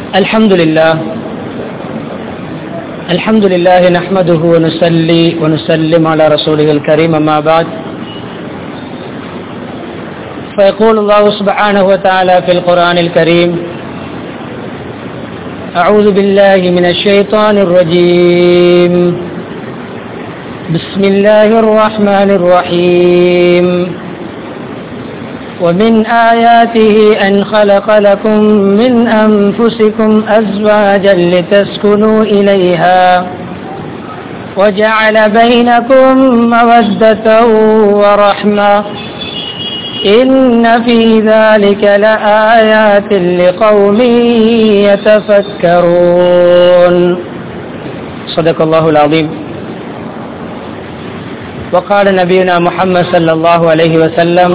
الحمد لله الحمد لله نحمده ونصلي ونسلم على رسوله الكريم أما بعد فيقول الله سبحانه وتعالى في القرآن الكريم أعوذ بالله من الشيطان الرجيم بسم الله الرحمن الرحيم ومن آياته أن خلق لكم من أنفسكم أزواجا لتسكنوا إليها وجعل بينكم مودة ورحمة إن في ذلك لآيات لقوم يتفكرون صدق الله العظيم وقال نبينا محمد صلى الله عليه وسلم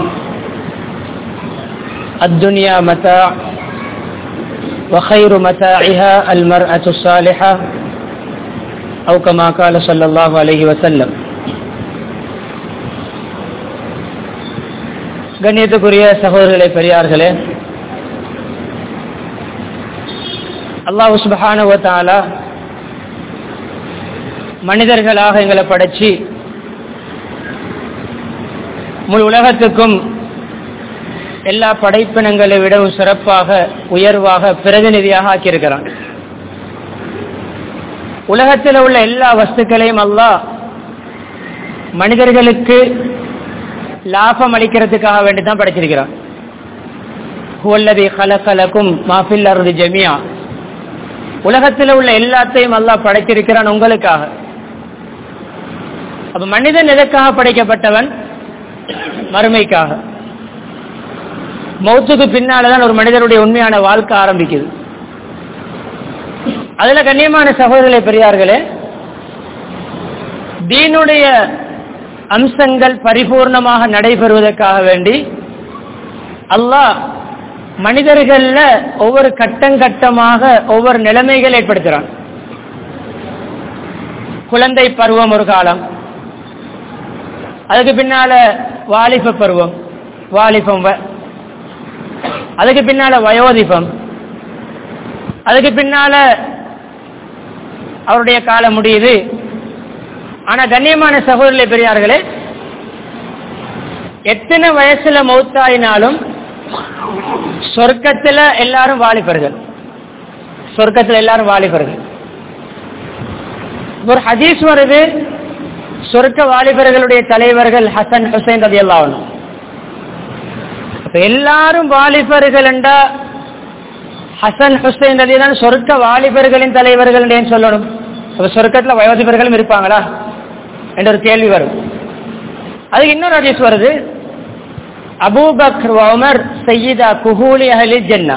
الدنيا متاع وخير متاعها المرأة الصالحة أو كما قال صلى الله عليه وسلم கண்ணியத்துக்குரிய சகோதரர்களே பெரியார்களே அல்லாஹு சுபஹானுவத்தாலா மனிதர்களாக எங்களை படைச்சி முழு உலகத்துக்கும் எல்லா படைப்பினங்களை விடவும் சிறப்பாக உயர்வாக பிரதிநிதியாக ஆக்கியிருக்கிறான் உலகத்தில் உள்ள எல்லா வஸ்துக்களையும் அல்லாஹ் மனிதர்களுக்கு லாபம் அளிக்கிறதுக்காக வேண்டி தான் படைச்சிருக்கிறான் ஹுவல்லதி கலக்கலக்கும் மாஃபில் அருது ஜமியா உலகத்தில் உள்ள எல்லாத்தையும் அல்லாஹ் படைத்திருக்கிறான் உங்களுக்காக அப்ப மனிதன் எதற்காக படைக்கப்பட்டவன் மறுமைக்காக மௌத்துக்கு பின்னால்தான் ஒரு மனிதனுடைய உண்மையான வாழ்க்கை ஆரம்பிக்குது அதுல கண்ணியமான சகோதரர்களே பெரியார்களே தீனுடைய அம்சங்கள் பரிபூர்ணமாக நடைபெறுவதற்காக வேண்டி அல்லாஹ் மனிதர்கள்ல ஒவ்வொரு கட்டங்கட்டமாக ஒவ்வொரு நிலைமைகள் ஏற்படுத்துறான் குழந்தை பருவம் ஒரு காலம் அதுக்கு பின்னால வாலிப பருவம் வாலிபம் அதுக்கு பின்னால வயோதிபம் அதுக்கு பின்னால அவருடைய காலம் முடியுது ஆனா கண்ணியமான சகோதரர்களே பெரியார்களே எத்தனை வயசுல மௌத்தாயினாலும் சொர்க்கத்துல எல்லாரும் வாலிபர்கள் சொர்க்கத்துல எல்லாரும் வாலிபர்கள் ஒரு ஹதீஸ் வருது சொர்க்க வாலிபர்களுடைய தலைவர்கள் ஹசன் ஹுசைன் ரதி எல்லாம் எல்லாரும் வாலிபர்கள் என்றா ஹசன் ஹுசைன் ரதி தான் சொர்க்க வாலிபர்களின் தலைவர்கள் சொல்லணும் அப்ப சொர்க்கத்துல வயோதிபர்களும் இருப்பாங்களா என்ற ஒரு கேள்வி வரும் அதுக்கு இன்னொரு ஹதீஸ் வருது அபூபக்ர் உமர் சையீதா குஹூலி அஹலி ஜன்னா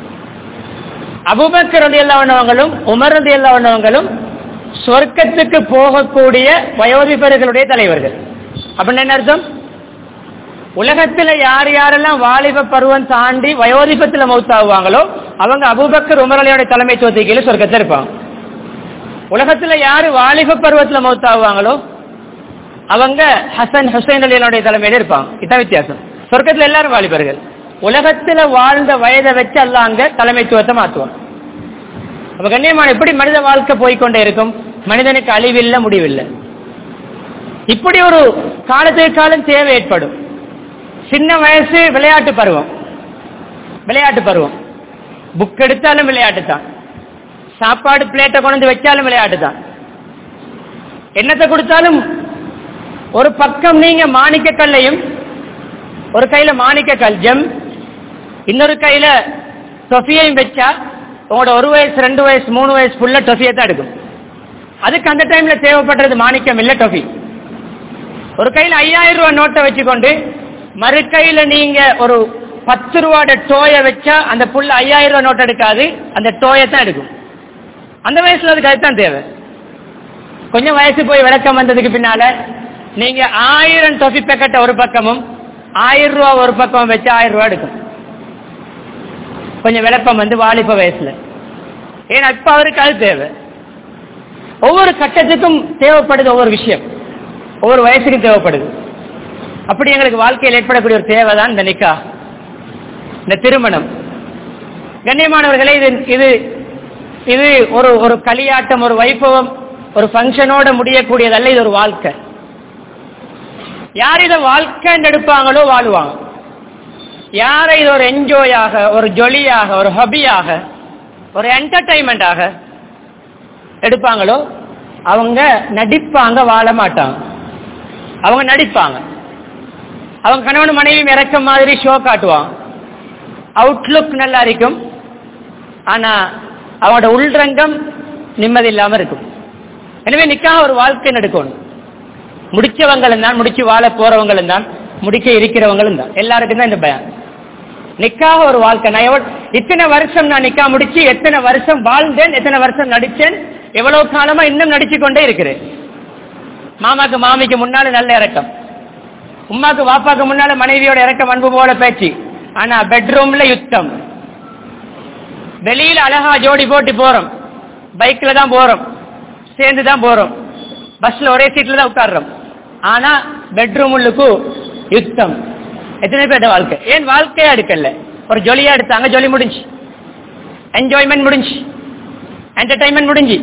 அபுபக்கர் ரதி எல்லாவனவங்களும் உமர் ரதி எல்லாவனவங்களும் சொர்க்கத்துக்கு போகக்கூடிய வயோதிபர்களுடைய தலைவர்கள் அப்படின்னு என்ன அர்த்தம் உலகத்துல யார் யாரெல்லாம் வாலிப பருவம் தாண்டி வயோதிபத்துல மௌத்தாகுவாங்களோ அவங்க அபுபக்கர் உமரலையோட தலைமைத்துவத்தை கீழே சொர்க்கத்தில் இருப்பாங்க உலகத்துல யாரு வாலிப பருவத்துல மௌத்தாகுவாங்களோ அவங்க ஹசன் ஹுசைன் அலியனுடைய தலைமையில இருப்பாங்க இதான் வித்தியாசம் சொர்க்கத்துல எல்லாரும் வாலிபர்கள் உலகத்துல வாழ்ந்த வயதை வச்சு அல்ல அங்க தலைமைத்துவத்தை மாத்துவான் அப்ப கண்ணியமான எப்படி மனித வாழ்க்கை போய்கொண்டே இருக்கும் மனிதனுக்கு அழிவில்லை முடிவில்லை இப்படி ஒரு காலத்துக்கு காலம் தேவை ஏற்படும் சின்ன வயசு விளையாட்டு பருவம் விளையாட்டு பருவம் புக் எடுத்தாலும் விளையாட்டு தான் சாப்பாடு பிளேட்டை கொண்டு வச்சாலும் விளையாட்டு தான் என்னத்தை கொடுத்தாலும் ஒரு பக்கம் நீங்க மாணிக்க கல்லையும் ஒரு கையில மாணிக்க கல் ஜெம் இன்னொரு கையில டொஃபியையும் வச்சா உங்களோட ஒரு வயசு ரெண்டு வயசு மூணு வயசு ஃபுல்லா டொஃபியை தான் எடுக்கும் அதுக்கு அந்த டைம்ல தேவைப்படுறது மாணிக்கம் இல்ல டொஃபி ஒரு கையில ஐயாயிரம் ரூபாய் நோட்டை வச்சுக்கொண்டு மறு கையில நீங்க ஒரு பத்து ரூபாயோட டோயை வச்சா அந்த புள்ள ஐயாயிரம் ரூபாய் நோட் எடுக்காது அந்த டோயை தான் எடுக்கும் அந்த வயசுல அதுக்கு அதுதான் தேவை கொஞ்சம் வயசு போய் விளக்கம் வந்ததுக்கு பின்னால நீங்க ஆயிரம் டொஃபி பேக்கெட்டை ஒரு பக்கமும் ஆயிரம் ரூபா ஒரு பக்கம் வச்சு ஆயிரம் ரூபா எடுக்கும் கொஞ்சம் விளப்பம் வந்து வாலிப வயசுல ஏன்னா இப்ப அவருக்கு அது தேவை ஒவ்வொரு கட்டத்துக்கும் தேவைப்படுது ஒவ்வொரு விஷயம் ஒவ்வொரு வயசுக்கும் தேவைப்படுது அப்படி எங்களுக்கு வாழ்க்கையில் ஏற்படக்கூடிய ஒரு தேவை தான் இந்த நிக்கா இந்த திருமணம் கண்ணியமானவர்களே இது இது இது ஒரு ஒரு களியாட்டம் ஒரு வைபவம் ஒரு ஃபங்க்ஷனோட முடியக்கூடியதல்ல இது ஒரு வாழ்க்கை யார் இதை வாழ்க்கைன்னு எடுப்பாங்களோ வாழுவாங்க யாரை இது ஒரு என்ஜாயாக ஒரு ஜொலியாக ஒரு ஹபியாக ஒரு என்டர்டைன்மெண்டாக எடுப்பாங்களோ அவங்க நடிப்பாங்க வாழ மாட்டாங்க அவங்க நடிப்பாங்க அவங்க கணவன் மனைவியும் இறக்க மாதிரி ஷோ காட்டுவாங்க அவுட்லுக் நல்லா இருக்கும் ஆனா அவங்களோட உள்ரங்கம் நிம்மதி இல்லாம இருக்கும் எனவே நிக்காக ஒரு வாழ்க்கை நடக்கணும் முடிச்சவங்களும் தான் முடிச்சு வாழ போறவங்களும் தான் முடிக்க இருக்கிறவங்களும் தான் எல்லாருக்கும் தான் இந்த பயம் நிக்காக ஒரு வாழ்க்கை நான் எவ்வளவு இத்தனை வருஷம் நான் நிக்கா முடிச்சு எத்தனை வருஷம் வாழ்ந்தேன் எத்தனை வருஷம் நடிச்சேன் எவ்வளவு காலமா இன்னும் நடிச்சு கொண்டே இருக்கிறேன் மாமாக்கு மாமிக்கு முன்னால நல்ல இறக்கம் உமாக்கு வாப்பாக்கு முன்னால மனைவியோட இறக்கம் அன்பு போல பேச்சு ஆனா பெட்ரூம்ல யுத்தம் வெளியில அழகா ஜோடி போட்டு போறோம் பைக்ல தான் போறோம் சேர்ந்து தான் போறோம் பஸ்ல ஒரே சீட்ல தான் உட்கார்றோம் ஆனா பெட்ரூம் உள்ளுக்கு யுத்தம் எத்தனை பேர்ட்ட வாழ்க்கை ஏன் வாழ்க்கையா எடுக்கல ஒரு ஜொலியா எடுத்தாங்க ஜொலி முடிஞ்சு என்ஜாய்மெண்ட் முடிஞ்சு என்டர்டைன்மெண்ட் முடிஞ்சு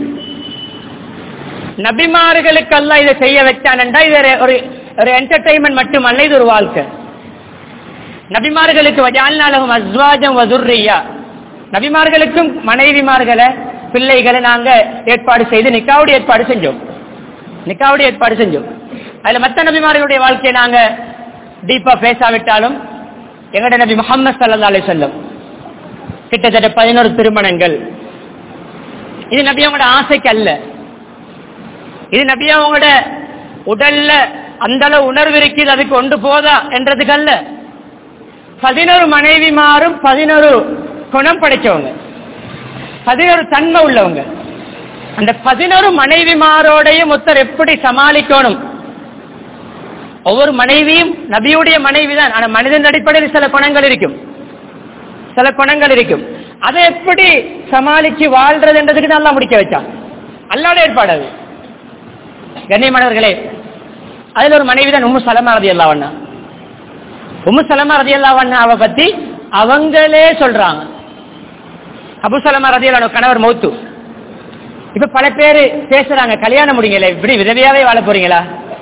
நபிமார்களுக்கெல்லாம் இதை செய்ய வச்சானண்டா இது ஒரு ஒரு என்டர்டைன்மெண்ட் மட்டுமல்ல இது ஒரு வாழ்க்கை நபிமார்களுக்கு வஜால்நாளகம் அஸ்வாஜம் வதுர்ரியா நபிமார்களுக்கும் மனைவிமார்களை பிள்ளைகளை நாங்க ஏற்பாடு செய்து நிக்காவுடைய ஏற்பாடு செஞ்சோம் நிக்காவுடைய ஏற்பாடு செஞ்சோம் அதுல மத்த நபிமார்களுடைய வாழ்க்கையை நாங்க டீப்பா பேசாவிட்டாலும் எங்கட நபி முகமது சல்லா அலி சொல்லம் கிட்டத்தட்ட பதினோரு திருமணங்கள் இது நபி அவங்களோட ஆசைக்கு அல்ல இது நபி அவங்களோட உடல்ல அந்த அளவு உணர்வு இருக்குது அதுக்கு ஒன்று போதா என்றதுக்கு அல்ல பதினோரு மனைவிமாரும் பதினோரு குணம் படைச்சவங்க பதினோரு தன்மை உள்ளவங்க அந்த பதினோரு மனைவிமாரோடையும் ஒருத்தர் எப்படி சமாளிக்கணும் ஒவ்வொரு மனைவியும் நபியுடைய மனைவி தான் ஆனா மனிதன் அடிப்படையில் சில குணங்கள் இருக்கும் சில குணங்கள் இருக்கும் அதை எப்படி சமாளிச்சு வாழ்றதுன்றதுக்கு நல்லா முடிக்க வச்சான் அல்லாட ஏற்பாடு அது கண்ணியமானவர்களே அதுல ஒரு மனைவி தான் உம்மு சலமா ரதி அல்லாவண்ணா உம்மு சலமா ரதி அல்லாவண்ணாவை பத்தி அவங்களே சொல்றாங்க அபு சலமா ரதி அல்லா கணவர் மௌத்து இப்ப பல பேர் பேசுறாங்க கல்யாணம் முடிங்கல இப்படி விதவையாவே வாழ போறீங்களா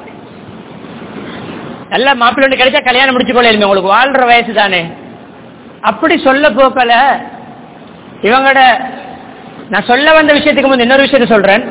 நல்ல மாப்பிள்ளை ஒண்ணு கிடைச்சா கல்யாணம் முடிச்சு கொள்ளையுமே உங்களுக்கு வாழ்ற வயசு தானே அப்படி சொல்ல போக்கல இவங்களோட நான் சொல்ல வந்த விஷயத்துக்கு முந்தைய இன்னொரு விஷயத்த சொல்றேன்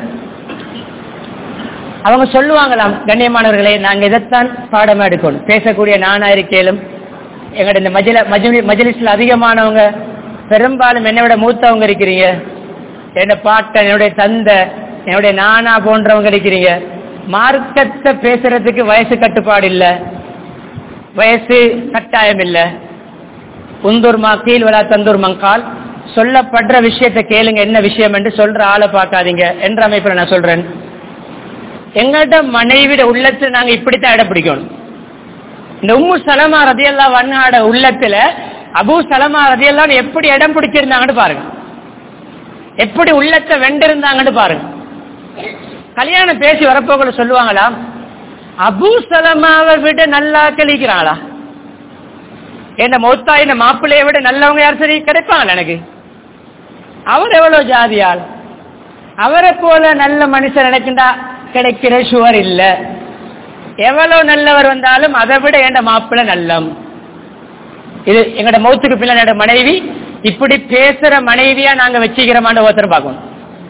அவங்க சொல்லுவாங்களாம் கண்ணியமானவர்களே நாங்க இதைத்தான் பாடமா எடுக்கணும் பேசக்கூடிய நானா இருக்கேலும் எங்களோட இந்த மஜில மஜிலி மஜிலிஸ்ல அதிகமானவங்க பெரும்பாலும் என்னை விட மூத்தவங்க இருக்கிறீங்க என்னோட பாட்டன் என்னுடைய தந்தை என்னுடைய நானா போன்றவங்க இருக்கிறீங்க மார்க்கத்தை பேசுறதுக்கு வயசு கட்டுப்பாடு இல்ல வயசு கட்டாயம் இல்ல உந்தூர் மாக்கீல் வலா தந்தூர் மங்கால் சொல்லப்படுற விஷயத்தை கேளுங்க என்ன விஷயம் என்று சொல்ற ஆளை பார்க்காதீங்க என்ற அமைப்புல நான் சொல்றேன் எங்கள்கிட்ட மனைவிட உள்ளத்துல நாங்க இப்படித்தான் இடம் பிடிக்கணும் இந்த உம்மு சலமா ரதியல்லா வண்ணாட உள்ளத்துல அபு சலமா ரதியெல்லாம் எப்படி இடம் பிடிச்சிருந்தாங்கன்னு பாருங்க எப்படி உள்ளத்தை வெண்டிருந்தாங்கன்னு பாருங்க கல்யாணம் பேசி வரப்போக்குள்ள சொல்லுவாங்களா அபு சலமாவை விட நல்லா கழிக்கிறாங்களா என்ன மௌத்தா என்ன மாப்பிள்ளைய விட நல்லவங்க யார் சரி கிடைப்பாங்களா எனக்கு அவர் எவ்வளவு ஜாதியால் அவரை போல நல்ல மனுஷன் நினைக்கின்றா கிடைக்கிற சுவர் இல்ல எவ்வளவு நல்லவர் வந்தாலும் அதை விட என் மாப்பிள்ள நல்லம் இது எங்கட மௌத்துக்கு பிள்ளை மனைவி இப்படி பேசுற மனைவியா நாங்க வச்சுக்கிறோமான்னு ஒருத்தர் பார்க்கணும்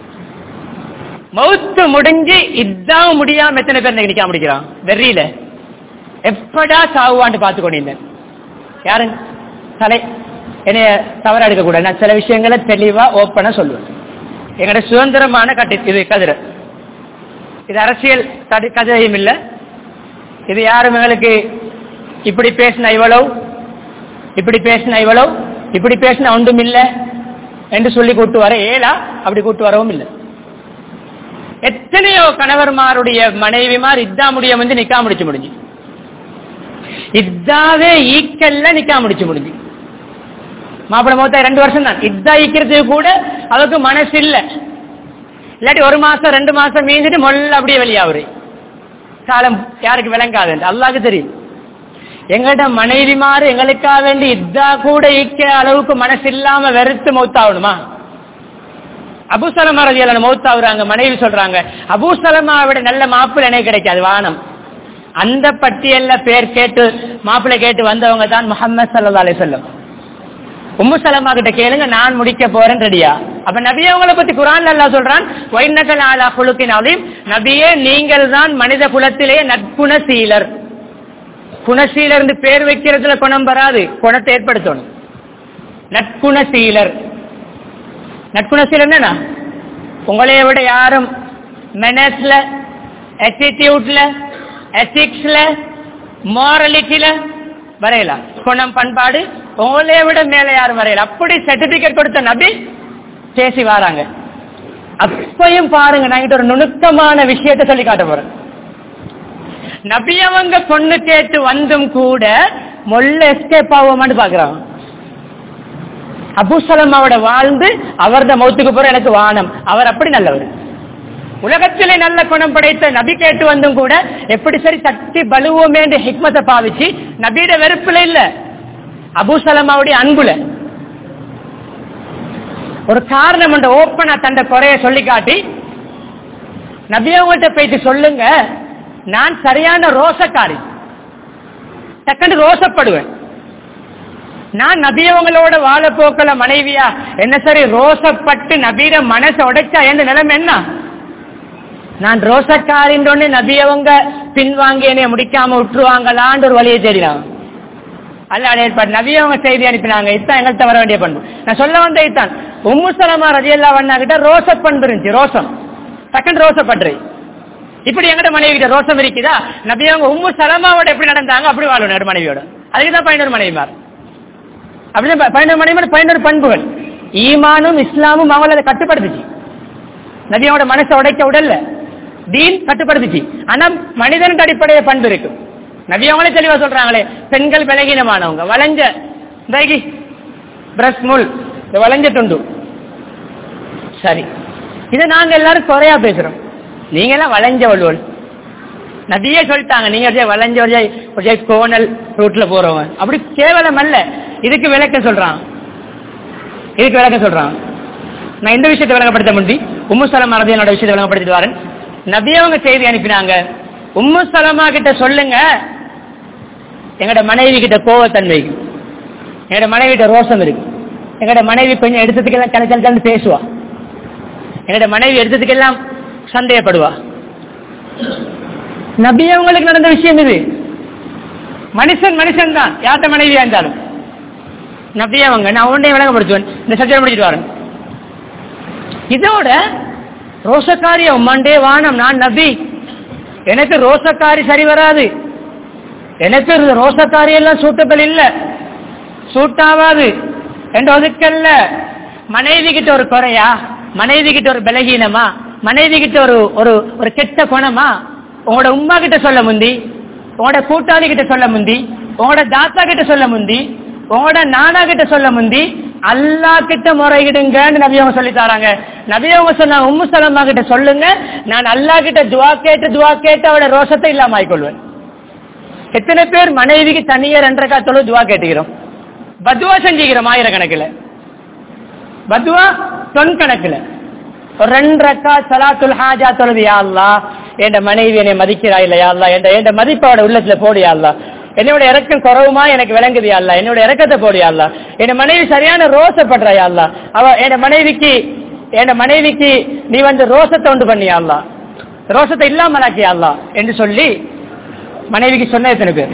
மௌத்து முடிஞ்சு இதான் முடியாம எத்தனை பேர் நிக்க முடிக்கிறான் வெறியில எப்படா சாவுவான்னு பார்த்து கொண்டிருந்தேன் யாரு தலை என்னைய தவறா எடுக்க கூடாது நான் சில விஷயங்களை தெளிவா ஓப்பனா சொல்லுவேன் எங்கட சுதந்திரமான கட்டி இது கதிர இது அரசியல் தடு கதையும் இல்ல இது யாரும் எங்களுக்கு இப்படி பேசின இவ்வளவு இப்படி பேசின இவ்வளவு இப்படி பேசின ஒன்றும் இல்ல என்று சொல்லி கூட்டு வர ஏலா அப்படி கூட்டு வரவும் இல்லை எத்தனையோ கணவர்மாருடைய மனைவிமார் இதா முடிய வந்து நிக்கா முடிச்சு முடிஞ்சு இதாவே ஈக்கல்ல நிக்கா முடிச்சு முடிஞ்சு மாப்பிள மொத்தம் ரெண்டு வருஷம் தான் இதா ஈக்கிறதுக்கு கூட அவருக்கு மனசு இல்ல இல்லாட்டி ஒரு மாசம் ரெண்டு மாசம் மீந்துட்டு மொல்ல அப்படியே வெளியாவுரு காலம் யாருக்கு விளங்காது அல்லாக்கு தெரியும் எங்கள்ட மனைவிமாறு எங்களுக்காக வேண்டி இதா கூட ஈக்க அளவுக்கு மனசு இல்லாம வெறுத்து மௌத்தாகணுமா அபுசலமா ரதியல்லான மௌத்தாவுறாங்க மனைவி சொல்றாங்க அபுசலமாவிட நல்ல மாப்பிள்ளை எனக்கு கிடைக்காது வானம் அந்த பட்டியல்ல பேர் கேட்டு மாப்பிள்ளை கேட்டு வந்தவங்க தான் முகமது சல்லா அலி சொல்லம் உம்மு சலமா கிட்ட கேளுங்க நான் முடிக்க போறேன் ரெடியா அப்ப நபி அவங்கள பத்தி குரான் அல்லா சொல்றான் வைநகல் ஆலா குழுக்கினாலையும் நபியே நீங்கள் தான் மனித குலத்திலே நற்குணசீலர் குணசீலர் என்று பேர் வைக்கிறதுல குணம் வராது குணத்தை ஏற்படுத்தணும் நற்குணசீலர் நற்குணசீலர் என்னன்னா உங்களைய விட யாரும் மெனஸ்ல ஆட்டிடியூட்ல எத்திக்ஸ்ல மாரலிட்டில வரையலாம் குணம் பண்பாடு உங்களைய விட மேல யாரும் வரையல அப்படி சர்டிபிகேட் கொடுத்த நபி பேசி வராங்க அப்பையும் பாருங்க நான் கிட்ட ஒரு நுணுக்கமான விஷயத்தை சொல்லி காட்ட போறேன் நபி அவங்க பொண்ணு கேட்டு வந்தும் கூட மொல்ல எஸ்கேப் ஆகுமான்னு பாக்குறாங்க அபுசலமாவோட வாழ்ந்து அவரது மௌத்துக்கு போற எனக்கு வானம் அவர் அப்படி நல்லவர் உலகத்திலே நல்ல குணம் படைத்த நபி கேட்டு வந்தும் கூட எப்படி சரி சக்தி பலுவோமே என்று ஹிக்மத்தை பாவிச்சு நபியோட வெறுப்புல இல்ல அபுசலமாவுடைய அன்புல ஒரு காரணம் என்ற ஓப்பனா தண்ட குறைய சொல்லி காட்டி நபியவங்கள்ட்ட போயிட்டு சொல்லுங்க நான் சரியான ரோசக்காரி டக்குன்னு ரோசப்படுவேன் நான் நபியவங்களோட வாழ போக்கல மனைவியா என்ன சரி ரோசப்பட்டு நபீர மனசை உடைச்சா எந்த நிலைமை என்ன நான் ரோசக்காரின்றொன்னு நபியவங்க பின்வாங்கி என்னைய முடிக்காம விட்டுருவாங்களான்னு ஒரு வழியை தேடினாங்க அல்ல ஏற்பாடு நபியவங்க செய்தி அனுப்பினாங்க இத்தான் எங்கள்கிட்ட வர வேண்டிய பண்பு நான் சொல்ல வந்த இத்தான் உம்மு சலமா ரதியல்லா வண்ணா கிட்ட ரோச பண்பு இருந்துச்சு ரோசம் செகண்ட் ரோசப்பட்டு இப்படி எங்கிட்ட மனைவி கிட்ட ரோசம் இருக்குதா நபியவங்க உம்மு சலமாவோட எப்படி நடந்தாங்க அப்படி வாழணும் மனைவியோட அதுக்கு தான் பதினோரு மனைவிமார் அப்படிதான் பதினோரு மனைவி பதினோரு பண்புகள் ஈமானும் இஸ்லாமும் அவங்கள அதை கட்டுப்படுத்துச்சு நபியோட மனசை உடைக்க உடல்ல தீன் கட்டுப்படுத்துச்சு ஆனா மனிதனுக்கு அடிப்படைய பண்பு இருக்கு நபி அவங்களே தெளிவா சொல்றாங்களே பெண்கள் விலகினமானவங்க வளைஞ்ச பேகி பிரஸ் முள் இந்த வளைஞ்ச துண்டு சரி இதை நாங்க எல்லாரும் குறையா பேசுறோம் நீங்க எல்லாம் வளைஞ்ச வள்ளுவல் நதியே சொல்லிட்டாங்க நீங்க அப்படியே வளைஞ்ச வழியா அப்படியே கோணல் ரூட்ல போறவங்க அப்படி கேவலம் அல்ல இதுக்கு விளக்கம் சொல்றான் இதுக்கு விளக்கம் சொல்றான் நான் இந்த விஷயத்தை விளங்கப்படுத்த முடி உம்மு சலமா ரதியனோட விஷயத்தை விளங்கப்படுத்திட்டு வரேன் நபியவங்க செய்தி அனுப்பினாங்க உம்மு சலமா கிட்ட சொல்லுங்க எங்கட மனைவி கிட்ட கோவத்தன்மை இருக்கு எங்கட மனைவி கிட்ட ரோசம் இருக்கு எங்கட மனைவி கொஞ்சம் எடுத்ததுக்கெல்லாம் கல கல கலந்து பேசுவா எங்கட மனைவி எடுத்ததுக்கெல்லாம் சந்தேகப்படுவா நபியவங்களுக்கு நடந்த விஷயம் இது மனுஷன் மனுஷன் தான் யார்த்த மனைவியா இருந்தாலும் நபியவங்க நான் உடனே விளங்கப்படுத்துவேன் இந்த சத்தியம் முடிச்சிட்டு வரேன் இதோட ரோசக்காரிய உம்மண்டே வானம் நான் நபி எனக்கு ரோசக்காரி சரி வராது எனக்கு ரோசக்காரி எல்லாம் சூட்டபிள் இல்ல சூட் ஆகாது என்று ஒதுக்கல்ல மனைவி கிட்ட ஒரு குறையா மனைவி கிட்ட ஒரு பலகீனமா மனைவி கிட்ட ஒரு ஒரு ஒரு கெட்ட குணமா உங்களோட உமா கிட்ட சொல்ல முந்தி உங்களோட கூட்டாளி கிட்ட சொல்ல முந்தி உங்களோட தாத்தா கிட்ட சொல்ல முந்தி உங்களோட நானா கிட்ட சொல்ல முந்தி அல்லா கிட்ட முறையிடுங்கன்னு நபி அவங்க சொல்லி தராங்க நபி அவங்க சொன்னாங்க உம்மு சலமா கிட்ட சொல்லுங்க நான் அல்லா கிட்ட துவா கேட்டு துவா கேட்டு அவட ரோஷத்தை இல்லாம ஆயிக்கொள்வேன் எத்தனை பேர் மனைவிக்கு தனியா ரெண்டரை தொழு துவா கேட்டுக்கிறோம் பத்துவா செஞ்சுக்கிறோம் ஆயிரக்கணக்கில் பத்துவா தொன் கணக்குல ஒரு ரெண்டு ரக்கா சலாத்துல் ஹாஜா தொழுது யா அல்லா என் மனைவி என்னை மதிக்கிறா இல்லையா அல்லா என் என் மதிப்போட உள்ளத்துல போடியா அல்லா என்னோட இறக்கம் குறவுமா எனக்கு விளங்குதியா அல்ல என்னோட இறக்கத்தை போடியா அல்ல என் மனைவி சரியான ரோசப்படுறாயா அல்ல அவ என் மனைவிக்கு என் மனைவிக்கு நீ வந்து ரோசத்தை உண்டு பண்ணியா அல்ல ரோசத்தை இல்லாமலாக்கியா அல்ல என்று சொல்லி மனைவிக்கு சொன்ன எத்தனை பேர்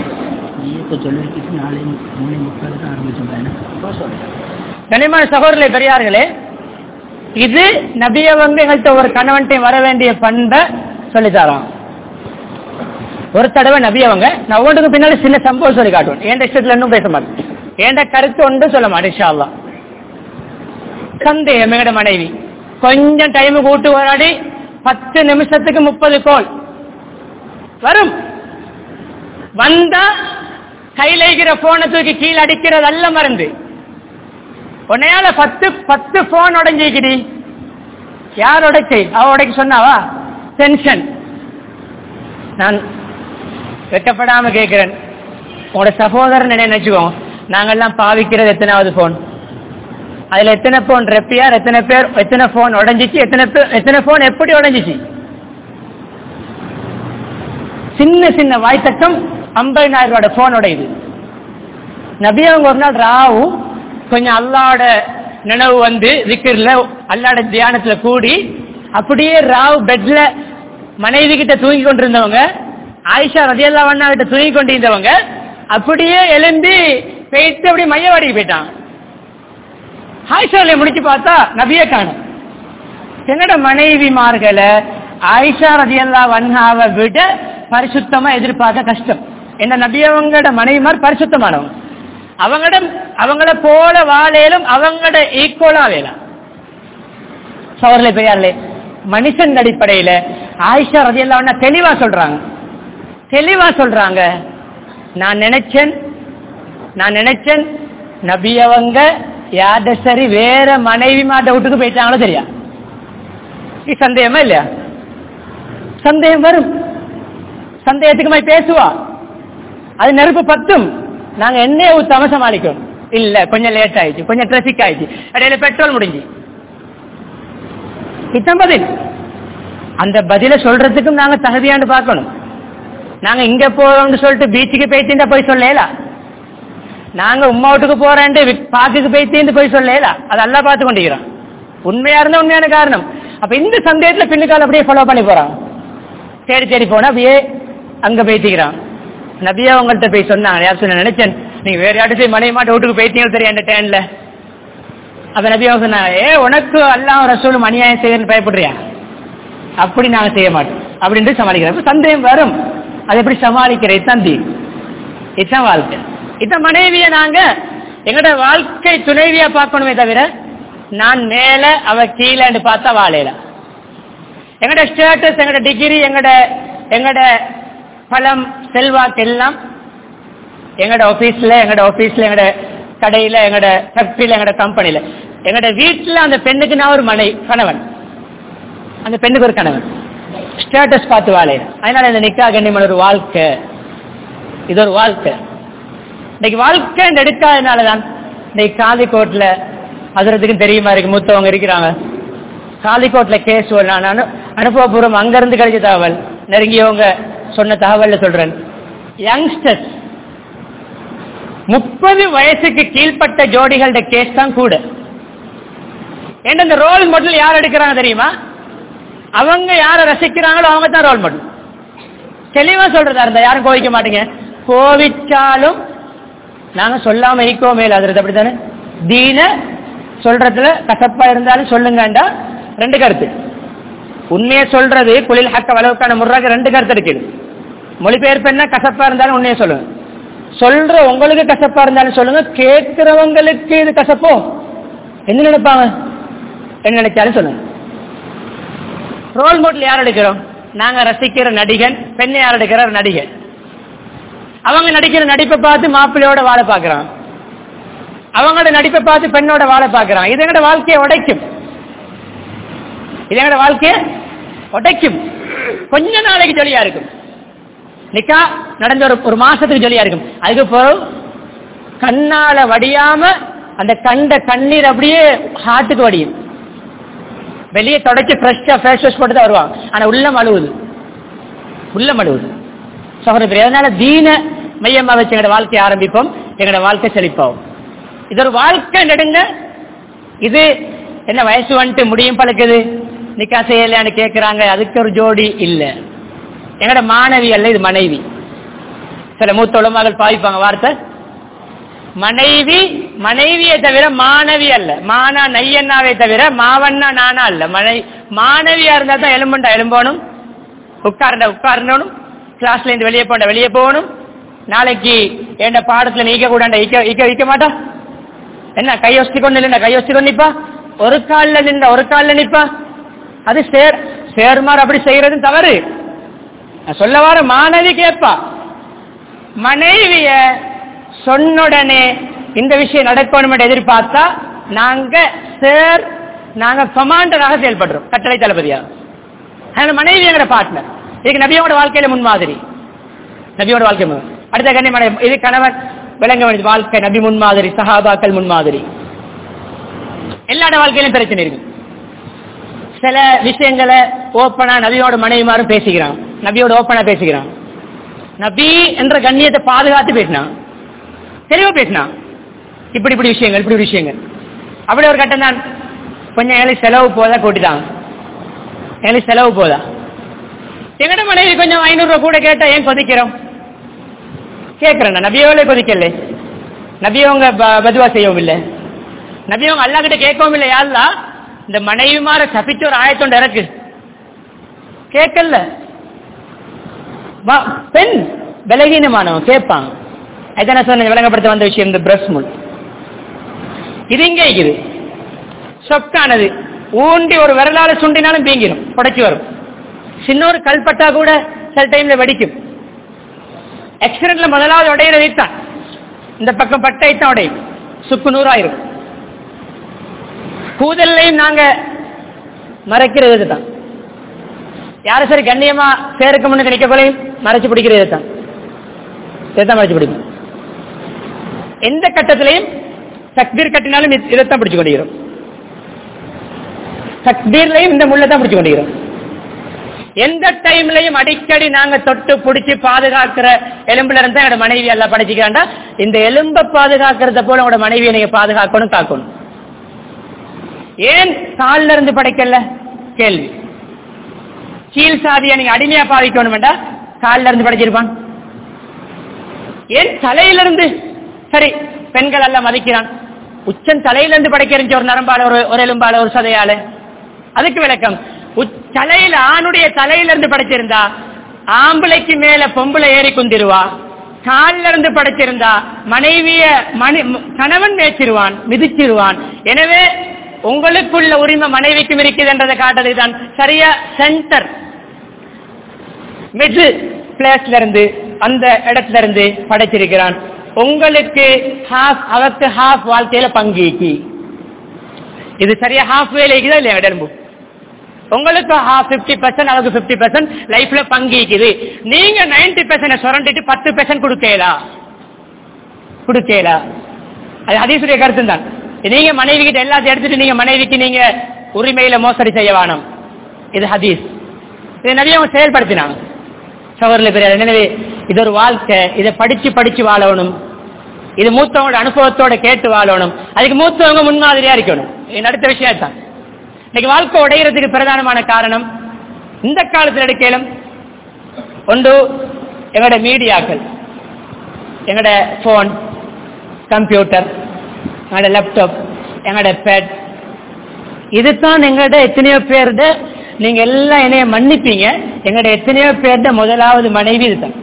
கனிமான சகோதரர்களே பெரியார்களே இது நபியவங்க எங்கள்கிட்ட ஒரு கணவன்ட்டை வர வேண்டிய பண்பை சொல்லித்தாராம் ஒரு தடவை நபியவங்க நான் ஒவ்வொன்றுக்கும் பின்னாடி சின்ன சம்பவம் சொல்லி காட்டுவேன் என் இஷ்டத்துல இன்னும் பேச மாட்டேன் என் கருத்து ஒன்று சொல்ல மாட்டேன் இன்ஷா அல்லாஹ். சந்தேகம் எங்கட மனைவி கொஞ்சம் டைம் கூட்டு வராடி பத்து நிமிஷத்துக்கு முப்பது கோல் வரும் வந்தா கையில இருக்கிற போனை தூக்கி கீழே அடிக்கிறது அல்ல மருந்து உன்னையால பத்து பத்து போன் உடஞ்சிக்கிடி யார் உடைச்சி அவ உடைக்க சொன்னாவா டென்ஷன் நான் வெட்டப்படாம கேட்கிறேன் உங்களோட சகோதரன் என்ன நினைச்சுக்கோங்க நாங்கெல்லாம் பாவிக்கிறது எத்தனாவது போன் அதுல எத்தனை போன் ரெப்பியார் எத்தனை பேர் எத்தனை போன் உடஞ்சிச்சு எத்தனை பேர் எத்தனை போன் எப்படி உடஞ்சிச்சு சின்ன சின்ன வாய்த்தக்கம் ஐம்பதினாயிரம் ரூபாய் போன் உடையுது நபி அவங்க ஒரு நாள் ராவு கொஞ்சம் அல்லாட நினைவு வந்து விக்கிரல அல்லாட தியானத்துல கூடி அப்படியே ராவ் பெட்ல மனைவி கிட்ட தூங்கி கொண்டிருந்தவங்க ஆயிஷா ரதியல்லா வண்ணா கிட்ட தூங்கி கொண்டிருந்தவங்க அப்படியே எழும்பி போயிட்டு அப்படியே மையவாடிக்கு போயிட்டான் ஆயிஷாவில முடிச்சு பார்த்தா நபிய காணும் என்னோட மனைவிமார்களை ஆயிஷா ரதியல்லா வன்ஹாவை விட பரிசுத்தமா எதிர்பார்க்க கஷ்டம் என்ன நபியவங்களோட மனைவிமார் பரிசுத்தமானவங்க அவங்களோட அவங்கள போல வாழையிலும் அவங்களோட ஈக்குவலா வேலாம் சவர்களே பெரியார்களே மனுஷன் அடிப்படையில ஆயிஷா ரதியல்லா தெளிவா சொல்றாங்க தெளிவா சொல்றாங்க நான் நினைச்சேன் நான் நினைச்சேன் நபி அவங்க யார்ட சரி வேற மனைவி மாட்ட வீட்டுக்கு போயிட்டாங்களோ தெரியா இது சந்தேகமா இல்லையா சந்தேகம் வரும் சந்தேகத்துக்கு மாதிரி பேசுவா அது நெருப்பு பத்தும் நாங்க எண்ணெயை ஊத்தாம சமாளிக்கணும் இல்ல கொஞ்சம் லேட் ஆயிடுச்சு கொஞ்சம் டிராபிக் ஆயிடுச்சு இடையில பெட்ரோல் முடிஞ்சு இதான் பதில் அந்த பதில சொல்றதுக்கும் நாங்க தகுதியாண்டு பார்க்கணும் நாங்க இங்க போறோம்னு சொல்லிட்டு பீச்சுக்கு போயிட்டு போய் சொல்லலாம் நாங்க உம்மா வீட்டுக்கு போறேன்ட்டு பாக்குக்கு போயிட்டு போய் சொல்லலாம் அது அல்லா பார்த்து கொண்டிருக்கிறோம் உண்மையா இருந்தா உண்மையான காரணம் அப்ப இந்த சந்தேகத்துல பின்னுக்கால அப்படியே ஃபாலோ பண்ணி போறான் தேடி தேடி போனா அப்படியே அங்க போயிட்டுக்கிறான் நபியா உங்கள்கிட்ட போய் சொன்னாங்க யார் சொன்ன நினைச்சேன் நீங்க வேற யார்ட்டு மனைவி மாட்ட வீட்டுக்கு போயிட்டீங்க தெரியும் அந்த டைம்ல அப்ப நபியா சொன்னாங்க ஏ உனக்கு அல்லாஹ் ரசூலும் அநியாயம் செய்யறன்னு பயப்படுறியா அப்படி நாங்க செய்ய மாட்டோம் அப்படின்ட்டு சமாளிக்கிறோம் சந்தேகம் வரும் அதை எப்படி சமாளிக்கிற இதான் தீ இதான் வாழ்க்கை இதான் மனைவிய நாங்க எங்கட வாழ்க்கை துணைவியா பார்க்கணுமே தவிர நான் மேல அவ கீழேன்னு பார்த்தா வாழையில எங்கட ஸ்டேட்டஸ் எங்கட டிகிரி எங்கட எங்கட பலம் செல்வாக்கு எல்லாம் எங்கட ஆபீஸ்ல எங்கட ஆபீஸ்ல எங்கட கடையில எங்கட ஃபேக்டரியில எங்கட கம்பெனில எங்கட வீட்டுல அந்த பெண்ணுக்கு நான் ஒரு மனை கணவன் அந்த பெண்ணுக்கு ஒரு கணவன் ஸ்டேட்டஸ் பார்த்து வாழையில அதனால இந்த நிக்கா கண்ணியமான ஒரு வாழ்க்கை இது ஒரு வாழ்க்கை இன்னைக்கு வாழ்க்கை எடுக்காதனாலதான் இன்னைக்கு காலிக்கோட்ல அதுறதுக்கும் தெரியுமா இருக்கு மூத்தவங்க இருக்கிறாங்க காலிக்கோட்ல கேஸ் நான் அனு அனுபவபூர்வம் அங்கிருந்து கிடைச்ச தகவல் நெருங்கியவங்க சொன்ன தகவல்ல சொல்றேன் யங்ஸ்டர்ஸ் முப்பது வயசுக்கு கீழ்ப்பட்ட ஜோடிகளோட கேஸ் தான் கூட ஏன்னா இந்த ரோல் மாடல் யார் எடுக்கிறாங்க தெரியுமா அவங்க யார ரசிக்கிறாங்களோ அவங்க தான் ரோல் மாடல் தெளிவா சொல்றதா இருந்தா யாரும் கோவிக்க மாட்டீங்க கோவிச்சாலும் நாங்க சொல்லாம ஈக்கோ மேல அது அப்படித்தானே தீன சொல்றதுல கசப்பா இருந்தாலும் சொல்லுங்கண்டா ரெண்டு கருத்து உண்மையை சொல்றது குளில் ஹக்க வளவுக்கான முறைக்கு ரெண்டு கருத்து இருக்குது மொழிபெயர்ப்பு என்ன கசப்பா இருந்தாலும் உண்மையை சொல்லுங்க சொல்ற உங்களுக்கு கசப்பா இருந்தாலும் சொல்லுங்க கேட்கிறவங்களுக்கு இது கசப்போ என்ன நினைப்பாங்க என்ன நினைச்சாலும் சொல்லுங்க ரோல் மாடல் யார் எடுக்கிறோம் நாங்க ரசிக்கிற நடிகன் பெண்ணை யார் எடுக்கிற நடிகன் அவங்க நடிக்கிற நடிப்பை பார்த்து மாப்பிள்ளையோட வாழ பாக்குறான் அவங்களோட நடிப்பை பார்த்து பெண்ணோட வாழ பாக்குறான் இது எங்கட வாழ்க்கையை உடைக்கும் இது எங்கட வாழ்க்கைய உடைக்கும் கொஞ்ச நாளைக்கு ஜொலியா இருக்கும் நிக்கா நடந்த ஒரு ஒரு மாசத்துக்கு ஜொலியா இருக்கும் அதுக்கு பிறகு கண்ணால வடியாம அந்த கண்ட கண்ணீர் அப்படியே ஹார்ட்டுக்கு வடியும் வெளியே தொடச்சி ஃப்ரெஷ்ஷா ஃபேஸ் வாஷ் போட்டு தான் வருவாங்க ஆனா உள்ளம் அழுவுது உள்ளம் அழுவுது சகோதரி அதனால தீன மையமா வச்சு எங்களோட வாழ்க்கையை ஆரம்பிப்போம் எங்களோட வாழ்க்கை செழிப்போம் இது ஒரு வாழ்க்கை நெடுங்க இது என்ன வயசு வந்துட்டு முடியும் பழக்குது நிக்கா செய்யலையான்னு கேட்கிறாங்க அதுக்கு ஒரு ஜோடி இல்ல எங்கட மாணவி அல்ல இது மனைவி சில மூத்த உலமாக்கள் பாவிப்பாங்க வார்த்தை மனைவி மனைவியை தவிர மாணவி அல்ல மானா நையண்ணாவை தவிர மாவண்ணா நானா அல்ல மனை மாணவியா இருந்தா தான் எலும்புண்டா எலும்போனும் உட்கார்ந்த உட்காரணும் கிளாஸ்ல இருந்து வெளியே போண்ட வெளியே போகணும் நாளைக்கு என்ன பாடத்துல நீக்க கூட இக்க இக்க மாட்டா என்ன கையொஸ்தி கொண்டு இல்ல கையொஸ்தி கொண்டு நிப்பா ஒரு கால்ல நின்ற ஒரு கால்ல நிப்பா அது சேர் சேர்மார் அப்படி செய்யறது தவறு நான் சொல்ல வர மாணவி கேட்பா மனைவிய சொன்னுடனே இந்த விஷயம் நடக்கணும் என்று எதிர்பார்த்தா நாங்க சேர் நாங்க கமாண்டராக செயல்படுறோம் கட்டளை தளபதியா அதனால மனைவி எங்கட பார்ட்னர் இதுக்கு நபியோட வாழ்க்கையில முன்மாதிரி நபியோட வாழ்க்கை முன் அடுத்த கண்ணியமான இது கணவன் விளங்க வேண்டியது வாழ்க்கை நபி முன்மாதிரி சஹாபாக்கள் முன்மாதிரி எல்லாட வாழ்க்கையிலும் பிரச்சனை இருக்கு சில விஷயங்களை ஓப்பனா நபியோட மனைவிமாரும் பேசிக்கிறான் நபியோட ஓப்பனா பேசிக்கிறான் நபி என்ற கண்ணியத்தை பாதுகாத்து பேசினான் தெளிவா பேசினான் இப்படி இப்படி விஷயங்கள் இப்படி விஷயங்கள் அப்படி ஒரு கட்டம் தான் கொஞ்சம் எங்களுக்கு செலவு போதா கூட்டிட்டாங்க எங்களுக்கு செலவு போதா எங்கட மனைவி கொஞ்சம் ஐநூறு ரூபாய் கூட கேட்டா ஏன் கொதிக்கிறோம் கேட்கிறேன் நபியோட கொதிக்கல நபியவங்க பதுவா செய்யவும் இல்லை நபியவங்க அல்லா கிட்ட கேட்கவும் இல்லை யாருலா இந்த மனைவி மாற தப்பிச்ச ஒரு ஆயத்தொண்டு இறக்கு கேட்கல பெண் பலகீனமானவன் கேட்பான் அதான் நான் சொன்ன விளங்கப்படுத்த வந்த விஷயம் இந்த பிரஸ் முள் இது இங்கே இருக்குது சொக்கானது ஊண்டி ஒரு விரலால சுண்டினாலும் பீங்கிடும் புடைச்சி வரும் சின்ன ஒரு கல்பட்டா கூட சில டைம்ல வெடிக்கும் ஆக்சிடென்ட்ல முதலாவது உடையிறதை தான் இந்த பக்கம் பட்டை தான் உடையும் சுக்கு நூறாயிரும் கூதல்லையும் நாங்க மறைக்கிறது தான் யாரும் சரி கண்ணியமா பேருக்கு முன்னு கிடைக்க போலையும் மறைச்சு பிடிக்கிறது தான் இதைத்தான் மறைச்சு பிடிக்கும் எந்த கட்டத்திலையும் தக்பீர் கட்டினாலும் இதைத்தான் பிடிச்சு கொண்டிருக்கிறோம் தக்பீர்லையும் இந்த முள்ள தான் பிடிச்சு கொண்டிருக்கிறோம் எந்த டைம்லையும் அடிக்கடி நாங்க தொட்டு பிடிச்சி பாதுகாக்கிற எலும்புல இருந்தா என்னோட மனைவி எல்லாம் படிச்சுக்கிறாண்டா இந்த எலும்பை பாதுகாக்கிறத போல உங்களோட மனைவியை நீங்க பாதுகாக்கணும் காக்கணும் ஏன் காலில் இருந்து படைக்கல கேள்வி கீழ் சாதியை நீங்க அடிமையா பாதிக்கணும் வேண்டாம் காலில் இருந்து படைச்சிருப்பான் ஏன் தலையிலிருந்து சரி பெண்கள் எல்லாம் மதிக்கிறான் உச்சன் தலையிலிருந்து படைக்கிறஞ்ச ஒரு நரம்பால ஒரு ஒரு எலும்பால ஒரு சதையால அதுக்கு விளக்கம் தலையில ஆணுடைய தலையில இருந்து படைச்சிருந்தா ஆம்பளைக்கு மேல பொம்பளை ஏறி குந்திருவா காலில இருந்து படைச்சிருந்தா மனைவிய மணி கணவன் மேய்ச்சிருவான் மிதிச்சிருவான் எனவே உங்களுக்குள்ள உரிமை மனைவிக்கும் இருக்குதுன்றதை காட்டுறதுக்கு தான் சரியா சென்டர் மிடில் பிளேஸ்ல இருந்து அந்த இடத்துல இருந்து படைச்சிருக்கிறான் உங்களுக்கு ஹாஃப் அவருக்கு ஹாஃப் வாழ்க்கையில பங்கேக்கி இது சரியா ஹாஃப் வேலைக்குதான் இல்லையா உடம்பு உங்களுக்கு ஹாஃப் பிப்டி பர்சன்ட் அவருக்கு பிப்டி பர்சன்ட் லைஃப்ல பங்கிக்குது நீங்க நைன்டி பர்சன்ட் சுரண்டிட்டு பத்து பர்சன்ட் கொடுக்கலா கொடுக்கலா அது அதீசுடைய கருத்து தான் நீங்க மனைவி கிட்ட எல்லாத்தையும் எடுத்துட்டு நீங்க மனைவிக்கு நீங்க உரிமையில மோசடி செய்ய வேணும் இது ஹதீஸ் இது நிறைய அவங்க செயல்படுத்தினாங்க சகோதரில் பெரியார் எனவே இது ஒரு வாழ்க்கை இதை படிச்சு படிச்சு வாழணும் இது மூத்தவங்களோட அனுபவத்தோட கேட்டு வாழணும் அதுக்கு மூத்தவங்க முன்மாதிரியா இருக்கணும் என் அடுத்த விஷயம் தான் இன்னைக்கு வாழ்க்கை உடையிறதுக்கு பிரதானமான காரணம் இந்த காலத்தில் எடுக்கலும் ஒன்று எங்களோட மீடியாக்கள் எங்களோட போன் கம்ப்யூட்டர் எங்களோட லேப்டாப் எங்களோட பேட் இதுதான் எங்களோட எத்தனையோ பேருட நீங்க எல்லாம் என்னைய மன்னிப்பீங்க எங்களோட எத்தனையோ பேருட முதலாவது மனைவி இதுதான்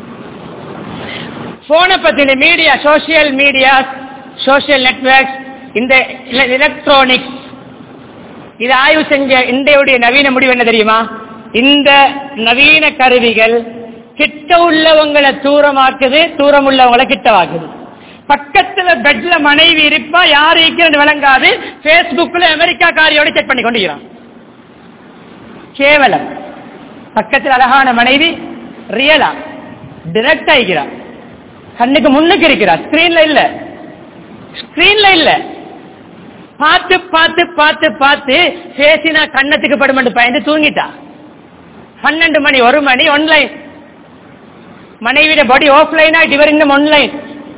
போனை பத்தின media social media social network இந்த எலக்ட்ரானிக்ஸ் இது ஆய்வு செஞ்ச இன்றையுடைய நவீன முடிவு என்ன தெரியுமா இந்த நவீன கருவிகள் கிட்ட உள்ளவங்களை தூரமாக்குது தூரம் உள்ளவங்களை கிட்டவாக்குது பக்கத்துல பெட்ல மனைவி இருப்பா யாரு இருக்கிறது விளங்காது பேஸ்புக்ல அமெரிக்கா காரியோட செக் பண்ணி கொண்டிருக்கிறான் கேவலம் பக்கத்தில் அழகான மனைவி ரியலா டிரெக்ட் ஆகிக்கிறான் கண்ணுக்கு முன்னுக்கு இருக்கிறா ஸ்கிரீன்ல இல்ல ஸ்கிரீன்ல இல்ல பார்த்து பார்த்து பார்த்து பார்த்து பேசினா கண்ணத்துக்கு படுமென்று பயந்து தூங்கிட்டா பன்னெண்டு மணி ஒரு மணி ஒன்லைன் மனைவிட பாடி ஆஃப்லைனா இவர் இன்னும் ஒன்லைன்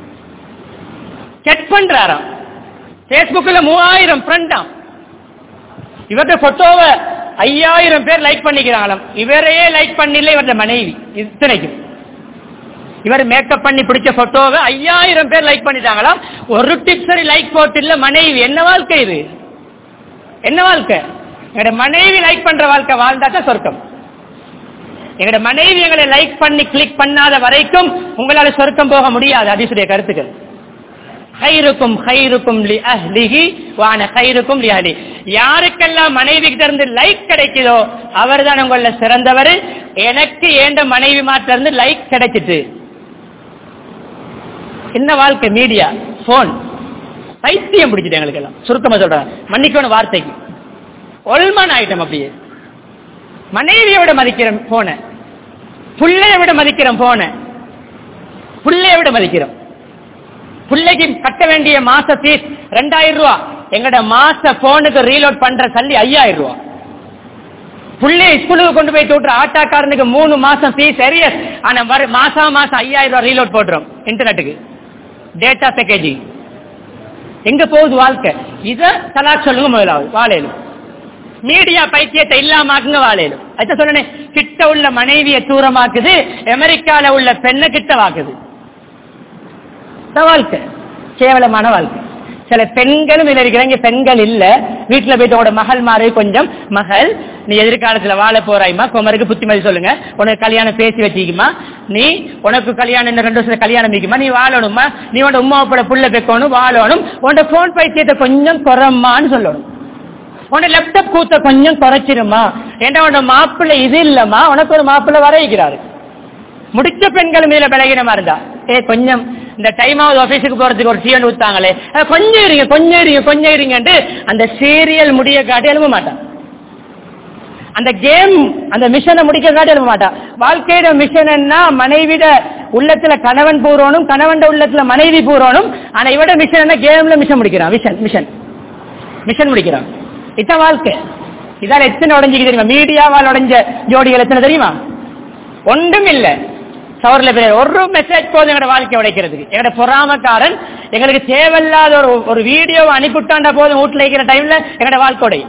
செக் பண்றாராம் பேஸ்புக்ல மூவாயிரம் ஃப்ரெண்டாம் இவர்கிட்ட போட்டோவை ஐயாயிரம் பேர் லைக் பண்ணிக்கிறாங்களாம் இவரையே லைக் பண்ணல இவரது மனைவி இத்தனைக்கும் இவர் மேக்கப் பண்ணி பிடிச்ச போட்டோவை ஐயாயிரம் பேர் லைக் பண்ணிட்டாங்களாம் ஒரு டிப்ஸரி லைக் போட்டு இல்ல மனைவி என்ன வாழ்க்கை இது என்ன வாழ்க்கை எங்களோட மனைவி லைக் பண்ற வாழ்க்கை வாழ்ந்தாக்க சொர்க்கம் எங்களோட மனைவி எங்களை லைக் பண்ணி கிளிக் பண்ணாத வரைக்கும் உங்களால சொர்க்கம் போக முடியாது அதிசுடைய கருத்துக்கள் ஹைருக்கும் ஹைருக்கும் லி அஹ்லிஹி வான ஹைருக்கும் லி அஹ்லி யாருக்கெல்லாம் மனைவி கிட்ட இருந்து லைக் கிடைக்குதோ அவர்தான் உங்கள சிறந்தவர் எனக்கு ஏண்ட மனைவி மாற்ற இருந்து லைக் கிடைச்சிட்டு என்ன வாழ்க்கை மீடியா போன் பைத்தியம் பிடிச்சிட்டு எங்களுக்கு எல்லாம் சுருக்கமா சொல்றேன் மன்னிக்கணும் வார்த்தைக்கு ஒல்மான் ஆயிட்டம் அப்படியே மனைவியை விட மதிக்கிறோம் போன புள்ளைய விட மதிக்கிறோம் போன புள்ளைய விட மதிக்கிறோம் பிள்ளைக்கு கட்ட வேண்டிய மாச பீஸ் ரெண்டாயிரம் ரூபா எங்கட மாச போனுக்கு ரீலோட் பண்ற சல்லி ஐயாயிரம் ரூபாய் புள்ளைய ஸ்கூலுக்கு கொண்டு போய் தூட்டுற ஆட்டாக்காரனுக்கு மூணு மாசம் ஃபீஸ் சரியஸ் ஆனா வர மாசம் மாசம் ஐயாயிரம் ரூபாய் ரீலோட் போட்டுரும் இன்டர்நெட்டுக்கு டேட்டா பேக்கேஜிங் எங்க போகுது வாழ்க்கை இத தலா சொல்லுங்க முதலாவது வாழையிலும் மீடியா பைத்தியத்தை இல்லாமாக்குங்க வாழையிலும் அதான் சொன்னேன் கிட்ட உள்ள மனைவிய தூரமாக்குது அமெரிக்கால உள்ள பெண்ணை கிட்ட வாக்குது இதான் வாழ்க்கை கேவலமான வாழ்க்கை சில பெண்களும் இதுல இருக்கிறாங்க பெண்கள் இல்ல வீட்டுல போயிட்டு உங்களோட மகள் மாறி கொஞ்சம் மகள் நீ எதிர்காலத்துல வாழ போறாய்மா குமருக்கு புத்திமதி சொல்லுங்க உனக்கு கல்யாணம் பேசி வச்சுக்குமா நீ உனக்கு கல்யாணம் இன்னும் ரெண்டு வருஷம் கல்யாணம் வைக்குமா நீ வாழணுமா நீ உன் உமாவோட புள்ள வைக்கணும் வாழணும் உன் போன் பைத்தியத்தை கொஞ்சம் குறம்மான்னு சொல்லணும் உன லேப்டாப் கூத்த கொஞ்சம் குறைச்சிருமா ஏன்னா உன மாப்பிள்ளை இது இல்லம்மா உனக்கு ஒரு மாப்பிள்ளை வர வைக்கிறாரு முடிச்ச பெண்கள் மேல பலகீனமா இருந்தா ஏ கொஞ்சம் இந்த டைம் ஆகுது ஆபீஸுக்கு போறதுக்கு ஒரு சீவன் ஊத்தாங்களே அஹ் கொஞ்சம் இருங்க கொஞ்சம் இருங்க கொஞ்சம் இருங்கன்ட்டு அந்த சீரியல் முடிய காட்டி எழுப்ப மாட்டான் அந்த கேம் அந்த மிஷனை முடிக்க காட்டி எழுப்ப மாட்டான் வாழ்க்கையோட மிஷன் என்ன மனைவிட உள்ளத்துல கணவன் பூரோனும் கணவன் உள்ளத்துல மனைவி பூரோனும் ஆனா இவட மிஷன் என்ன கேம்ல மிஷன் முடிக்கிறான் மிஷன் மிஷன் மிஷன் முடிக்கிறான் இதான் வாழ்க்கை இதால எத்தனை உடஞ்சிக்கு தெரியுமா மீடியாவால் உடஞ்ச ஜோடிகள் எத்தனை தெரியுமா ஒன்றும் இல்ல சவரில் பேர் ஒரு மெசேஜ் போதும் எங்களோட வாழ்க்கை உடைக்கிறதுக்கு எங்களோட பொறாமக்காரன் எங்களுக்கு தேவையில்லாத ஒரு ஒரு வீடியோவை அனுப்பிவிட்டாண்டா போதும் வீட்டுல இருக்கிற டைம்ல எங்களோட வாழ்க்கை உடை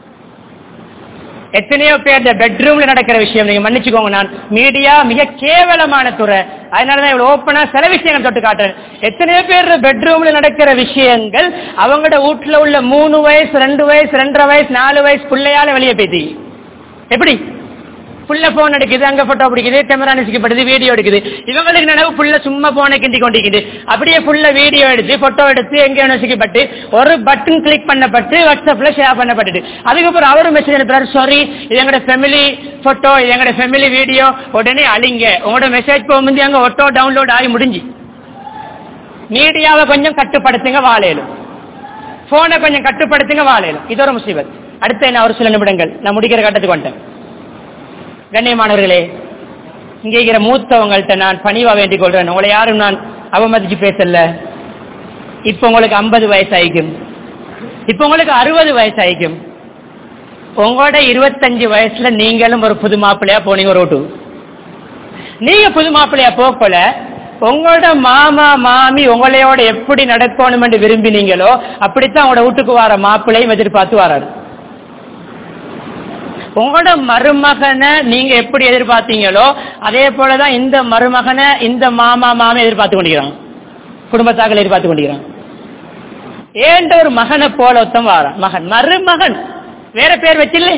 எத்தனையோ பேர் இந்த பெட்ரூம்ல நடக்கிற விஷயம் நீங்க மன்னிச்சுக்கோங்க நான் மீடியா மிக கேவலமான துறை அதனாலதான் இவ்வளவு ஓப்பனா சில விஷயங்கள் தொட்டு காட்டுறேன் எத்தனையோ பேர் பெட்ரூம்ல நடக்கிற விஷயங்கள் அவங்களோட வீட்டுல உள்ள மூணு வயசு ரெண்டு வயசு ரெண்டரை வயசு நாலு வயசு பிள்ளையால வெளியே பேத்தி எப்படி புள்ள போன் எடுக்குது அங்க போட்டோ பிடிக்குது கேமரா நெசிக்கப்படுது வீடியோ எடுக்குது இவங்களுக்கு நினைவு புள்ள சும்மா போனை கிண்டி கொண்டிருக்குது அப்படியே புள்ள வீடியோ எடுத்து போட்டோ எடுத்து எங்கேயோ நெசிக்கப்பட்டு ஒரு பட்டன் கிளிக் பண்ணப்பட்டு வாட்ஸ்அப்ல ஷேர் பண்ணப்பட்டுது அதுக்கப்புறம் அவரும் மெசேஜ் அனுப்புறாரு சாரி இது எங்களோட ஃபேமிலி போட்டோ இது எங்களோட ஃபேமிலி வீடியோ உடனே அழிங்க உங்களோட மெசேஜ் போகும்போது அங்க ஒட்டோ டவுன்லோட் ஆகி முடிஞ்சு மீடியாவை கொஞ்சம் கட்டுப்படுத்துங்க வாழையிலும் போனை கொஞ்சம் கட்டுப்படுத்துங்க வாழையிலும் இது ஒரு முசீபத் அடுத்த என்ன ஒரு சில நிமிடங்கள் நான் முடிக்கிற கட்டத்துக்கு வந்துட்டேன் கண்ணியமானவர்களே இங்கே இருக்கிற மூத்தவங்கள்ட்ட நான் பணிவா வேண்டிக் கொள்றேன் உங்களை யாரும் நான் அவமதிச்சு பேசல இப்ப உங்களுக்கு ஐம்பது வயசு ஆயிக்கும் இப்ப உங்களுக்கு அறுபது வயசு ஆயிக்கும் உங்களோட இருபத்தஞ்சு வயசுல நீங்களும் ஒரு புது மாப்பிள்ளையா போனீங்க ஒரு ஓட்டு நீங்க புது மாப்பிள்ளையா போக்கல உங்களோட மாமா மாமி உங்களையோட எப்படி நடக்கணும் என்று விரும்பினீங்களோ அப்படித்தான் உங்களோட வீட்டுக்கு வர மாப்பிள்ளையும் எதிர்பார்த்து வராரு உங்களோட மருமகனை நீங்க எப்படி எதிர்பார்த்தீங்களோ அதே போலதான் இந்த மருமகனை இந்த மாமா மாமி எதிர்பார்த்து கொண்டிருக்கிறான் குடும்பத்தாக்கள் எதிர்பார்த்து கொண்டிருக்கிறான் ஏண்ட ஒரு மகனை போல ஒருத்தன் வாரான் மகன் மருமகன் வேற பேர் வச்சில்லை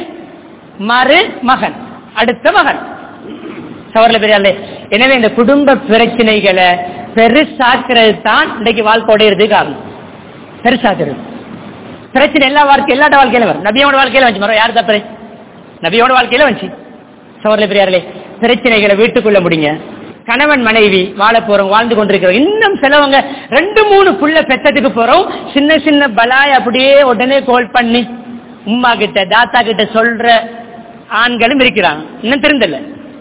மருமகன் அடுத்த மகன் சவரில பெரியாலே எனவே இந்த குடும்ப பிரச்சனைகளை பெருசாக்குறது தான் இன்னைக்கு வாழ்க்கை உடையிறதுக்கு காரணம் பெருசாக்குறது பிரச்சனை எல்லா வாழ்க்கை எல்லா வாழ்க்கையில வரும் நபியோட வாழ்க்கையில வந்து மரம் யார் தப்பறை நபியோட வாழ்க்கையில வந்துச்சு சவரில் பெரியார்களே பிரச்சனைகளை வீட்டுக்குள்ள முடிங்க கணவன் மனைவி வாழ போறோம் வாழ்ந்து கொண்டிருக்கிறோம் இன்னும் சிலவங்க ரெண்டு மூணு புள்ள பெத்ததுக்கு போறோம் சின்ன சின்ன பலாய் அப்படியே உடனே கால் பண்ணி உமா கிட்ட தாத்தா கிட்ட சொல்ற ஆண்களும் இருக்கிறாங்க இன்னும் தெரிந்தல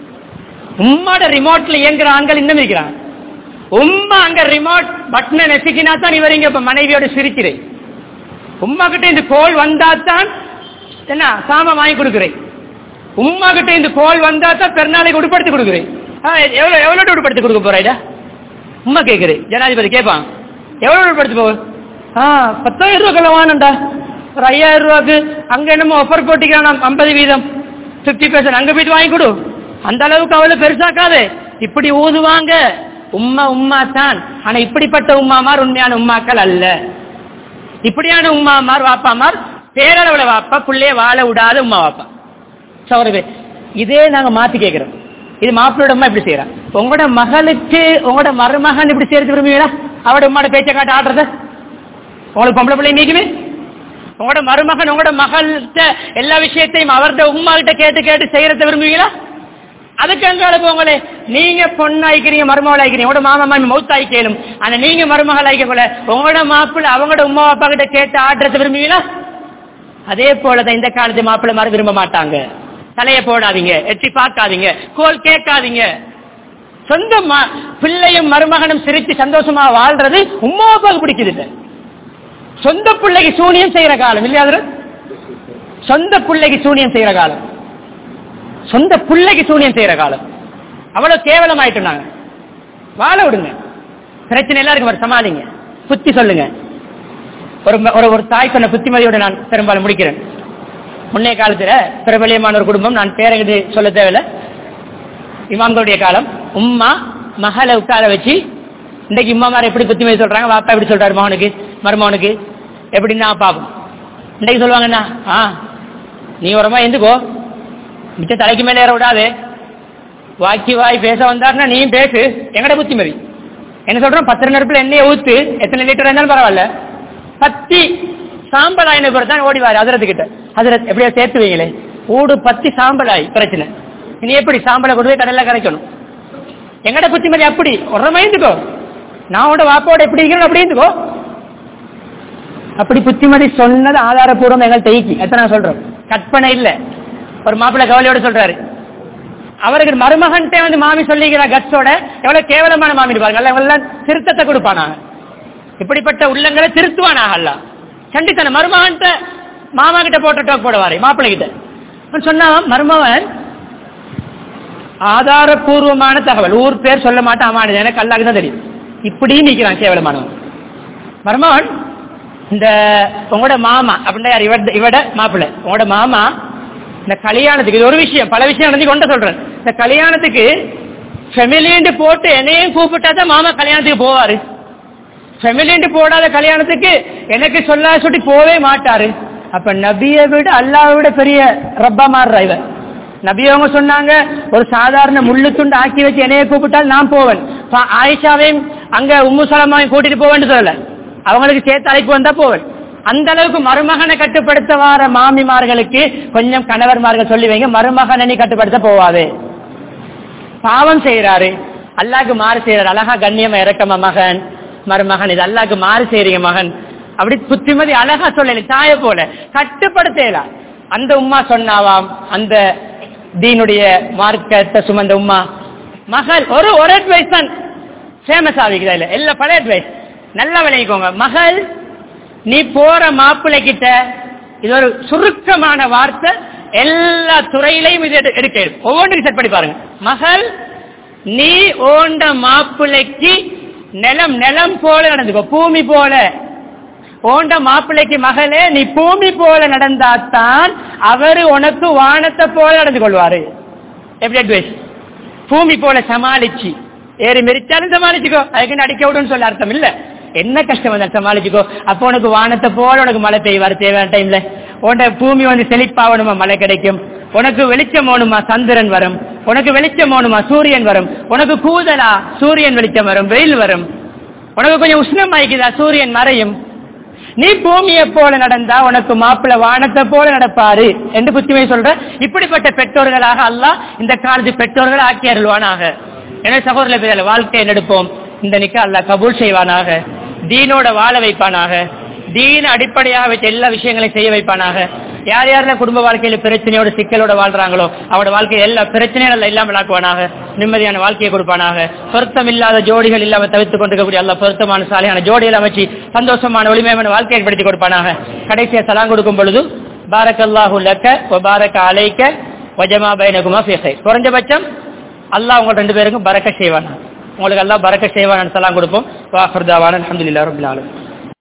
உம்மாட ரிமோட்ல இயங்குற ஆண்கள் இன்னும் இருக்கிறாங்க உம்மா அங்க ரிமோட் பட்டனை நெசுக்கினா தான் இவர் இங்க இப்ப மனைவியோட சிரிக்கிறேன் உம்மா கிட்ட இந்த கோல் வந்தா தான் என்ன சாமம் வாங்கி கொடுக்குறேன் உம்மா கிட்ட இந்த கோல் வந்தா தான் பெருநாளைக்கு உடுப்படுத்தி கொடுக்குறேன் ஆ, எவ்வளவு எவ்வளவு உடுப்படுத்தி கொடுக்க போறாய்டா உம்மா கேக்குறேன் ஜனாதிபதி கேட்பான் எவ்வளவு உடுப்படுத்தி போ ஆ பத்தாயிரம் ரூபாய் வாங்கண்டா ஒரு ஐயாயிரம் ரூபாய்க்கு அங்க என்னமோ ஆஃபர் போட்டிக்கிறான் ஐம்பது வீதம் பிப்டி பெர்சன்ட் அங்க போயிட்டு வாங்கி கொடு அந்த அளவுக்கு அவ்வளவு பெருசாக்காது இப்படி ஊதுவாங்க உம்மா உம்மா தான் ஆனா இப்படிப்பட்ட உம்மாமார் உண்மையான உம்மாக்கள் அல்ல இப்படியான உம்மாமார் வாப்பாமார் பேரளவுல வாப்பா புள்ளைய வாழ விடாத உமா வாப்பா சௌரவே இதே நாங்க மாத்தி கேட்கிறோம் இது மாப்பிள்ளோட அம்மா இப்படி செய்யறான் உங்களோட மகளுக்கு உங்களோட மருமகன் இப்படி செய்யறது விரும்புவீங்களா அவட உமாட பேச்சை காட்ட ஆடுறத உங்களுக்கு பொம்பளை பிள்ளை நீக்குமே உங்களோட மருமகன் உங்களோட மகள்கிட்ட எல்லா விஷயத்தையும் அவர்கிட்ட உமா கிட்ட கேட்டு கேட்டு செய்யறத விரும்புவீங்களா அதுக்கு அங்கால போங்களே நீங்க பொண்ணாய்க்கிறீங்க மருமகள் ஆயிக்கிறீங்க உங்களோட மாமா மாமி மௌத் ஆயிக்கலும் ஆனா நீங்க மருமகள் ஆயிக்கல உங்களோட மாப்பிள்ளை அவங்களோட உமா அப்பா கிட்ட கேட்டு ஆடுறத விரும்புவீங்களா அதே போலதான் இந்த காலத்து மாப்பிள்ளை மாதிரி விரும்ப மாட்டாங்க தலைய போடாதீங்க எட்டி பார்க்காதீங்க கோல் கேட்காதீங்க சொந்த ம- பிள்ளையும் மருமகனும் சிரித்து சந்தோஷமா வாழ்றது உமா அப்பாவுக்கு பிடிக்குது இல்ல சொந்த பிள்ளைக்கு சூனியம் செய்யற காலம் இல்லையா அதுல? சொந்த பிள்ளைக்கு சூனியம் செய்யற காலம் சொந்த பிள்ளைக்கு சூனியம் செய்யற காலம் அவ்வளவு கேவலமாயிட்டு நாங்க வாழ விடுங்க பிரச்சனை எல்லாருக்கும் வர சமாளிங்க புத்தி சொல்லுங்க ஒரு ஒரு ஒரு தாய் சொன்ன புத்திமதியோட நான் பெரும்பாலும் முடிக்கிறேன் முன்னைய காலத்துல பிரபலியமான ஒரு குடும்பம் நான் பேரங்கிட்டு சொல்ல தேவையில்ல இமாம்களுடைய காலம் உம்மா மகளை உட்கார வச்சு இன்னைக்கு இம்மா மாதிரி எப்படி புத்திமதி சொல்றாங்க வாப்பா எப்படி சொல்றாரு மகனுக்கு மருமகனுக்கு எப்படின்னா பாப்போம் இன்னைக்கு சொல்லுவாங்கண்ணா ஆ நீ உரமா எந்துக்கோ மிச்ச தலைக்கு மேல ஏற விடாது வாக்கி வாய் பேச வந்தாருன்னா நீயும் பேசு எங்கட புத்திமதி என்ன சொல்றோம் பத்து நெருப்புல எண்ணெயை ஊத்து எத்தனை லிட்டர் இருந்தாலும் பரவாயில்ல பத்தி சாம்பல் ஆயின பிறகு தான் ஓடிவாரு அதிரத்து கிட்ட அதிரத் எப்படியா சேர்த்து வைங்களே ஊடு பத்தி சாம்பல் ஆயி பிரச்சனை இனி எப்படி சாம்பலை கொண்டு போய் கடல்ல கரைக்கணும் எங்கட புத்திமதி அப்படி ஒரு மைந்துக்கோ நான் உட வாப்போட எப்படி இருக்கிறேன் அப்படி இருந்துக்கோ அப்படி புத்திமதி சொன்னது ஆதாரபூர்வம் எங்கள் தெய்க்கி எத்தனை நான் சொல்றோம் கற்பனை இல்ல ஒரு மாப்பிள்ளை கவலையோட சொல்றாரு அவருக்கு மருமகன்ட்டே வந்து மாமி சொல்லிக்கிற கட்ஸோட எவ்வளவு கேவலமான மாமி பாருங்க எல்லாம் திருத்தத்தை கொடுப்பானாங்க இப்படிப்பட்ட உள்ளங்களை திருத்துவானாக அல்ல சண்டித்தன மருமகன்ட்ட மாமா கிட்ட போட்ட டோக் போடுவாரு மாப்பிள்ளை கிட்ட அவன் சொன்னான் மருமகன் ஆதாரபூர்வமான தகவல் ஊர் பேர் சொல்ல மாட்டான் அமானது எனக்கு அல்லாக்கு தான் தெரியும் இப்படி நிக்கிறான் கேவலமானவன் மருமகன் இந்த உங்களோட மாமா அப்படின்னா யார் இவட இவட மாப்பிள்ளை உங்களோட மாமா இந்த கல்யாணத்துக்கு இது ஒரு விஷயம் பல விஷயம் நடந்து கொண்ட சொல்றேன் இந்த கல்யாணத்துக்கு ஃபெமிலின்னு போட்டு என்னையும் கூப்பிட்டா தான் மாமா கல்யாணத்துக்கு போவாரு ஃபெமிலின்னு போடாத கல்யாணத்துக்கு எனக்கு சொல்ல சொல்லி போவே மாட்டாரு அப்ப நபியை விட அல்லாவை விட பெரிய ரப்பா மாறுறா இவன் நபி அவங்க சொன்னாங்க ஒரு சாதாரண முள்ளு துண்டு ஆக்கி வச்சு என்னைய கூப்பிட்டால் நான் போவேன் பா- ஆயிஷாவையும் அங்க உம்மு சலமாவையும் கூட்டிட்டு போவேன்னு சொல்லல அவங்களுக்கு சேர்த்து அழைப்பு வந்தா போவேன் அந்த அளவுக்கு மருமகனை கட்டுப்படுத்த வார மாமிமார்களுக்கு கொஞ்சம் கணவர்மார்கள் சொல்லி வைங்க மருமகனை நீ கட்டுப்படுத்த போவாது பாவம் செய்யறாரு அல்லாக்கு மாறு செய்யறாரு அழகா கண்ணியமா இறக்கமா மகன் மருமகன் இது அல்லாக்கு மாறு செய்றீங்க மகன் அப்படி புத்திமதி அழகா சொல்லல தாய போல கட்டுப்படுத்தலாம் அந்த உம்மா சொன்னாவாம் அந்த தீனுடைய மார்க்கத்தை சுமந்த உம்மா மகள் ஒரு ஒரு அட்வைஸ் தான் ஃபேமஸ் ஆகிக்குதா இல்ல எல்லா பழைய அட்வைஸ் நல்லா விளைவிக்கோங்க மகள் நீ போற மாப்பிள்ளை கிட்ட இது ஒரு சுருக்கமான வார்த்தை எல்லா துறையிலையும் இது எடு- எடுக்க ஒவ்வொன்றுக்கும் செட் பண்ணி பாருங்க மகள் நீ ஓண்ட மாப்பிள்ளைக்கு நிலம் நிலம் போல நடந்துக்கோ பூமி போல ஓண்ட மாப்பிள்ளைக்கு மகளே நீ பூமி போல நடந்தாத்தான் அவரு உனக்கு வானத்தை போல நடந்து கொள்வாரு எப்படி அட்வைஸ் பூமி போல சமாளிச்சு ஏறி மெரிச்சாலும் சமாளிச்சுக்கோ அதுக்கு அடிக்க விடுன்னு சொல்ல அர்த்தம் இல்ல என்ன கஷ்டம் வந்தாலும் சமாளிச்சுக்கோ அப்போ உனக்கு வானத்தை போல உனக்கு மழை பெய்வார் தேவையான டைம்ல உன்ட பூமி வந்து செழிப்பாகணுமா மழை கிடைக்கும் உனக்கு வெளிச்சம் வேணுமா சந்திரன் வரும் உனக்கு வெளிச்சம் வேணுமா சூரியன் வரும் உனக்கு கூதலா சூரியன் வெளிச்சம் வரும் வெயில் வரும் உனக்கு கொஞ்சம் உஷ்ணம் ஆயிக்குதா சூரியன் மறையும் நீ பூமியை போல நடந்தா உனக்கு மாப்பிள்ள வானத்தை போல நடப்பாரு என்று புத்திமை சொல்ற இப்படிப்பட்ட பெற்றோர்களாக அல்லாஹ் இந்த காலத்து பெற்றோர்கள் ஆக்கி அருள்வானாக எனவே சகோதர வாழ்க்கையை நெடுப்போம் இந்த நிக்க அல்லாஹ் கபூல் செய்வானாக தீனோட வாழ வைப்பானாக தீன அடிப்படையாக வச்ச எல்லா விஷயங்களையும் செய்ய வைப்பானாக யார் யாரெல்லாம் குடும்ப வாழ்க்கையில பிரச்சனையோட சிக்கலோட வாழ்றாங்களோ அவரோட வாழ்க்கையை எல்லா பிரச்சனைகள் இல்லாமல் ஆக்குவானாக நிம்மதியான வாழ்க்கையை கொடுப்பானாக பொருத்தம் இல்லாத ஜோடிகள் இல்லாம தவிர்த்து கொண்டிருக்கக்கூடிய எல்லா பொருத்தமான சாலையான ஜோடிகள் அமைச்சு சந்தோஷமான ஒளிமயமான வாழ்க்கையை ஏற்படுத்தி கொடுப்பானாக கடைசியா சலாம் கொடுக்கும் பொழுது பாரக்கல்லாஹு லக்க வ பாரக்க அலைக்க வஜமா பைனகுமா ஃபீ குறைஞ்சபட்சம் அல்லாஹ் உங்க ரெண்டு பேருக்கும் பரக்க செய்வானா உங்களுக்கு அல்லாஹ் பரக்க செய்வானான்னு சலாம் கொடுப்போம் வாஃபர்தாவான அல்ஹம்துலில்லாஹி ரப்பில் ஆலமீன்